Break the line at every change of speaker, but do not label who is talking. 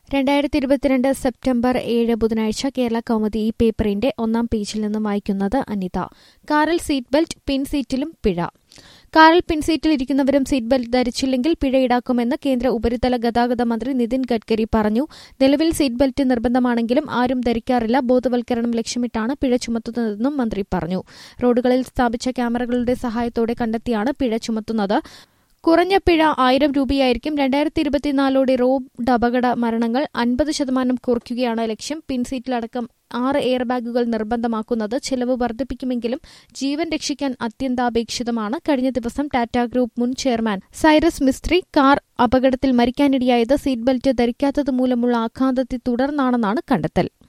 രണ്ടായിരത്തി ഇരുപത്തിരണ്ട് സെപ്റ്റംബർ ഏഴ് ബുധനാഴ്ച കേരള കൗമുദി ഈ പേപ്പറിന്റെ ഒന്നാം പേജിൽ നിന്നും വായിക്കുന്നത് അനിത കാറിൽ സീറ്റ് ബെൽറ്റ് പിൻ സീറ്റിലും പിഴ കാറിൽ പിൻസീറ്റിൽ ഇരിക്കുന്നവരും സീറ്റ് ബെൽറ്റ് ധരിച്ചില്ലെങ്കിൽ പിഴ ഈടാക്കുമെന്ന് കേന്ദ്ര ഉപരിതല ഗതാഗത മന്ത്രി നിതിൻ ഗഡ്കരി പറഞ്ഞു നിലവിൽ സീറ്റ് ബെൽറ്റ് നിർബന്ധമാണെങ്കിലും ആരും ധരിക്കാറില്ല ബോധവൽക്കരണം ലക്ഷ്യമിട്ടാണ് പിഴ ചുമത്തുന്നതെന്നും മന്ത്രി പറഞ്ഞു റോഡുകളിൽ സ്ഥാപിച്ച ക്യാമറകളുടെ സഹായത്തോടെ കണ്ടെത്തിയാണ് പിഴ ചുമത്തുന്നത് കുറഞ്ഞ പിഴ ആയിരം രൂപയായിരിക്കും രണ്ടായിരത്തി ഇരുപത്തിനാലോടെ റോഡ് അപകട മരണങ്ങൾ അൻപത് ശതമാനം കുറയ്ക്കുകയാണ് ലക്ഷ്യം പിൻസീറ്റിലടക്കം ആറ് എയർ ബാഗുകൾ നിർബന്ധമാക്കുന്നത് ചെലവ് വർദ്ധിപ്പിക്കുമെങ്കിലും ജീവൻ രക്ഷിക്കാൻ അത്യന്താപേക്ഷിതമാണ് കഴിഞ്ഞ ദിവസം ടാറ്റ ഗ്രൂപ്പ് മുൻ ചെയർമാൻ സൈറസ് മിസ്ത്രി കാർ അപകടത്തിൽ മരിക്കാനിടയായത് സീറ്റ് ബെൽറ്റ് ധരിക്കാത്തത് മൂലമുള്ള ആഘാതത്തെ തുടർന്നാണെന്നാണ് കണ്ടെത്തൽ